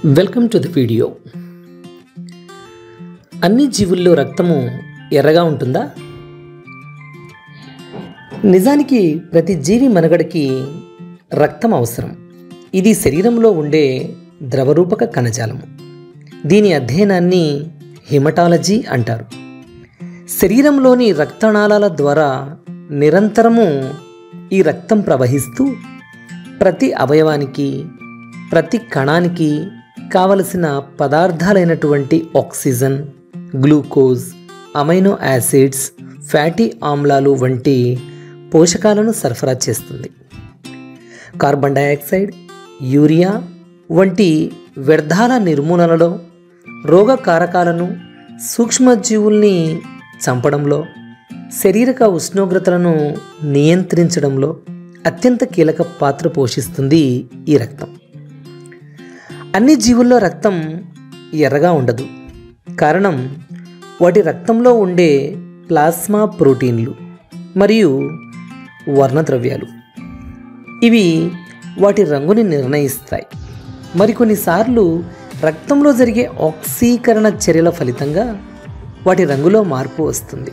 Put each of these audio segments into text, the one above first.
welcome to the video అన్ని జీవుల్లో రక్తము ఎర్రగా ఉంటుందా నిజానికి ప్రతి జీవి మనుగడకి రక్తం అవసరం ఇది శరీరంలో ఉండే ద్రవరూపక కణజాలము దీని అధ్యయనాన్ని హిమటాలజీ అంటారు శరీరంలోని రక్తనాళాల ద్వారా నిరంతరము ఈ రక్తం ప్రవహిస్తూ ప్రతి అవయవానికి ప్రతి కణానికి కావలసిన పదార్థాలైనటువంటి oxygen glucose amino acids fatty ఆమ్లాలు వంటి పోషకాలను సరఫరా చేస్తుంది కార్బన్ డయాక్సైడ్ యూరియా వంటి వ్యర్థాల నిర్మూలనలో రోగ కారకాలను సూక్ష్మజీవుల్ని చంపడంలో శారీరక ఉష్ణోగ్రతలను నియంత్రించడంలో అత్యంత కీలక పాత్ర పోషిస్తుంది ఈ రక్తం అన్ని జీవుల్లో రక్తం ఎర్రగా ఉండదు కారణం వాటి రక్తంలో ఉండే ప్లాస్మా ప్రోటీన్లు మరియు వర్ణద్రవ్యాలు ఇవి వాటి రంగుని నిర్ణయిస్తాయి మరికొన్నిసార్లు రక్తంలో జరిగే ఆక్సీకరణ చర్యల ఫలితంగా వాటి రంగులో మార్పు వస్తుంది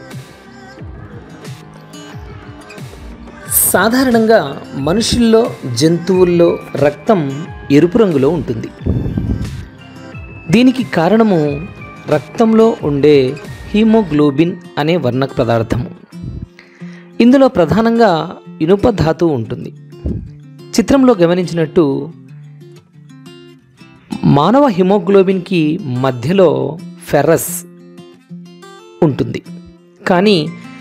సాధారణంగా మనుషుల్లో జంతువుల్లో రక్తం ఎరుపు రంగులో ఉంటుంది దీనికి కారణము రక్తంలో ఉండే హీమోగ్లోబిన్ అనే వర్ణ పదార్థము ఇందులో ప్రధానంగా ఇనుప ధాతువు ఉంటుంది చిత్రంలో గమనించినట్టు మానవ హిమోగ్లోబిన్కి మధ్యలో ఫెర్రస్ ఉంటుంది కానీ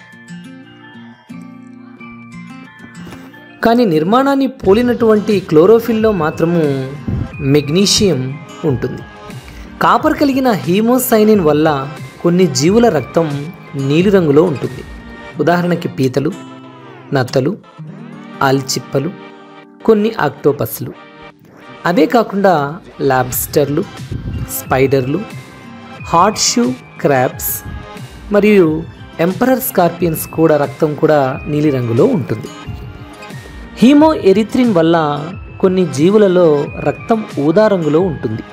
కానీ నిర్మాణాన్ని పోలినటువంటి క్లోరోఫిల్లో మాత్రము మెగ్నీషియం ఉంటుంది కాపర్ కలిగిన హీమోసైనిన్ వల్ల కొన్ని జీవుల రక్తం నీలిరంగులో ఉంటుంది ఉదాహరణకి పీతలు నత్తలు ఆల్చిప్పలు కొన్ని ఆక్టోపస్లు అవే కాకుండా లాబ్స్టర్లు స్పైడర్లు హాట్ షూ క్రాబ్స్ మరియు ఎంపరర్ స్కార్పియన్స్ కూడా రక్తం కూడా నీలిరంగులో ఉంటుంది హీమో ఎరిథ్రిన్ వల్ల కొన్ని జీవులలో రక్తం ఊదా రంగులో ఉంటుంది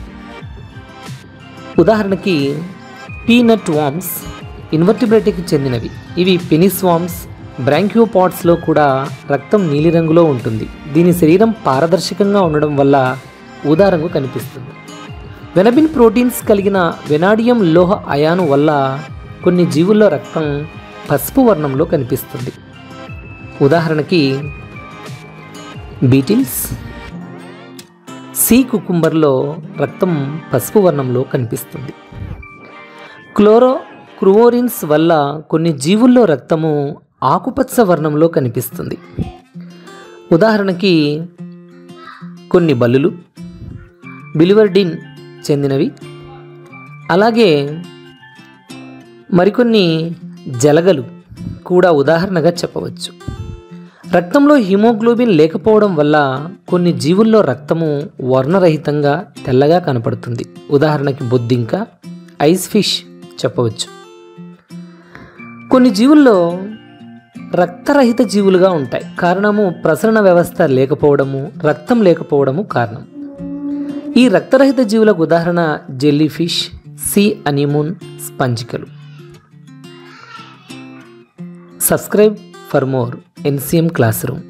ఉదాహరణకి పీనట్ వామ్స్ ఇన్వర్టిబ్రేటికి చెందినవి ఇవి పెనిస్ వామ్స్ బ్రాంక్యోపాట్స్లో కూడా రక్తం నీలిరంగులో ఉంటుంది దీని శరీరం పారదర్శకంగా ఉండడం వల్ల ఊదా రంగు కనిపిస్తుంది వెనబిన్ ప్రోటీన్స్ కలిగిన వెనాడియం లోహ అయాను వల్ల కొన్ని జీవుల్లో రక్తం పసుపు వర్ణంలో కనిపిస్తుంది ఉదాహరణకి బీటిల్స్ సీ కుకుంబర్లో రక్తం పసుపు వర్ణంలో కనిపిస్తుంది క్లోరో క్రువోరిన్స్ వల్ల కొన్ని జీవుల్లో రక్తము ఆకుపచ్చ వర్ణంలో కనిపిస్తుంది ఉదాహరణకి కొన్ని బల్లులు బిలివర్డిన్ చెందినవి అలాగే మరికొన్ని జలగలు కూడా ఉదాహరణగా చెప్పవచ్చు రక్తంలో హిమోగ్లోబిన్ లేకపోవడం వల్ల కొన్ని జీవుల్లో రక్తము వర్ణరహితంగా తెల్లగా కనపడుతుంది ఉదాహరణకి బొద్దింక ఐస్ ఫిష్ చెప్పవచ్చు కొన్ని జీవుల్లో రక్తరహిత జీవులుగా ఉంటాయి కారణము ప్రసరణ వ్యవస్థ లేకపోవడము రక్తం లేకపోవడము కారణం ఈ రక్తరహిత జీవులకు ఉదాహరణ జెల్లీ ఫిష్ సీ అనిమూన్ స్పంజికలు subscribe for more NCM class room